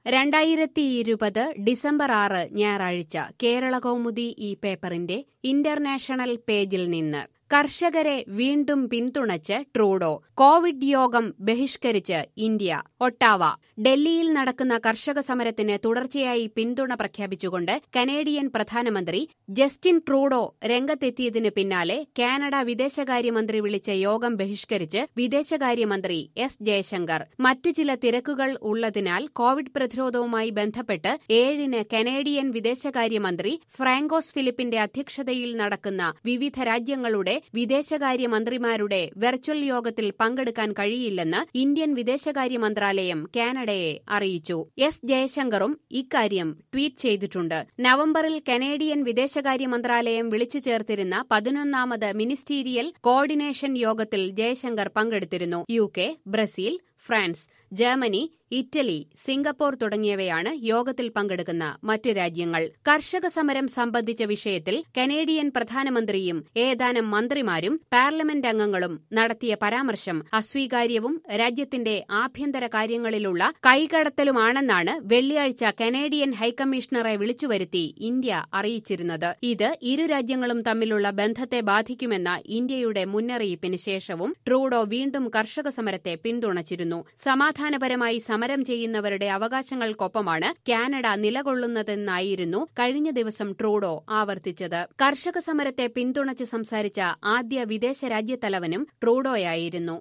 രണ്ടായിരത്തി ഇരുപത് ഡിസംബർ ആറ് ഞായറാഴ്ച കേരള കൗമുദി ഈ പേപ്പറിന്റെ ഇന്റർനാഷണൽ പേജിൽ നിന്ന് കർഷകരെ വീണ്ടും പിന്തുണച്ച് ട്രൂഡോ കോവിഡ് യോഗം ബഹിഷ്കരിച്ച് ഇന്ത്യ ഒട്ടാവ ഡൽഹിയിൽ നടക്കുന്ന കർഷക സമരത്തിന് തുടർച്ചയായി പിന്തുണ പ്രഖ്യാപിച്ചുകൊണ്ട് കനേഡിയൻ പ്രധാനമന്ത്രി ജസ്റ്റിൻ ട്രൂഡോ രംഗത്തെത്തിയതിന് പിന്നാലെ കാനഡ വിദേശകാര്യമന്ത്രി വിളിച്ച യോഗം ബഹിഷ്കരിച്ച് വിദേശകാര്യമന്ത്രി എസ് ജയശങ്കർ മറ്റു ചില തിരക്കുകൾ ഉള്ളതിനാൽ കോവിഡ് പ്രതിരോധവുമായി ബന്ധപ്പെട്ട് ഏഴിന് കനേഡിയൻ വിദേശകാര്യമന്ത്രി ഫ്രാങ്കോസ് ഫിലിപ്പിന്റെ അധ്യക്ഷതയിൽ നടക്കുന്ന വിവിധ രാജ്യങ്ങളുടെ വിദേശകാര്യമന്ത്രിമാരുടെ വെർച്വൽ യോഗത്തിൽ പങ്കെടുക്കാൻ കഴിയില്ലെന്ന് ഇന്ത്യൻ വിദേശകാര്യ മന്ത്രാലയം കാനഡയെ അറിയിച്ചു എസ് ജയശങ്കറും ഇക്കാര്യം ട്വീറ്റ് ചെയ്തിട്ടുണ്ട് നവംബറിൽ കനേഡിയൻ വിദേശകാര്യ മന്ത്രാലയം വിളിച്ചു ചേർത്തിരുന്ന പതിനൊന്നാമത് മിനിസ്റ്റീരിയൽ കോർഡിനേഷൻ യോഗത്തിൽ ജയശങ്കർ പങ്കെടുത്തിരുന്നു U K Brazil France Germany Italy Singapore തുടങ്ങിയവയാണ് യോഗത്തിൽ പങ്കെടുക്കുന്ന മറ്റ് രാജ്യങ്ങൾ കർഷക സമരം സംബന്ധിച്ച വിഷയത്തിൽ കനേഡിയൻ പ്രധാനമന്ത്രിയും ഏതാനും മന്ത്രിമാരും പാർലമെന്റ് അംഗങ്ങളും നടത്തിയ പരാമർശം അസ്വീകാര്യവും രാജ്യത്തിന്റെ ആഭ്യന്തര കാര്യങ്ങളിലുള്ള കൈകടത്തലുമാണെന്നാണ് വെള്ളിയാഴ്ച കനേഡിയൻ ഹൈക്കമ്മീഷണറെ വിളിച്ചുവരുത്തി ഇന്ത്യ അറിയിച്ചിരുന്നത് ഇത് ഇരു രാജ്യങ്ങളും തമ്മിലുള്ള ബന്ധത്തെ ബാധിക്കുമെന്ന ഇന്ത്യയുടെ മുന്നറിയിപ്പിന് ശേഷവും ട്രൂഡോ വീണ്ടും കർഷക സമരത്തെ പിന്തുണച്ചിരുന്നു സമാധാനപരമായി സമരം ചെയ്യുന്നവരുടെ അവകാശങ്ങൾക്കൊപ്പമാണ് കാനഡ നിലകൊള്ളുന്നതെന്നായിരുന്നു കഴിഞ്ഞ ദിവസം ട്രൂഡോ ആവർത്തിച്ചത് കർഷക സമരത്തെ പിന്തുണച്ച് സംസാരിച്ച ആദ്യ വിദേശ രാജ്യത്തലവനും ട്രൂഡോയായിരുന്നു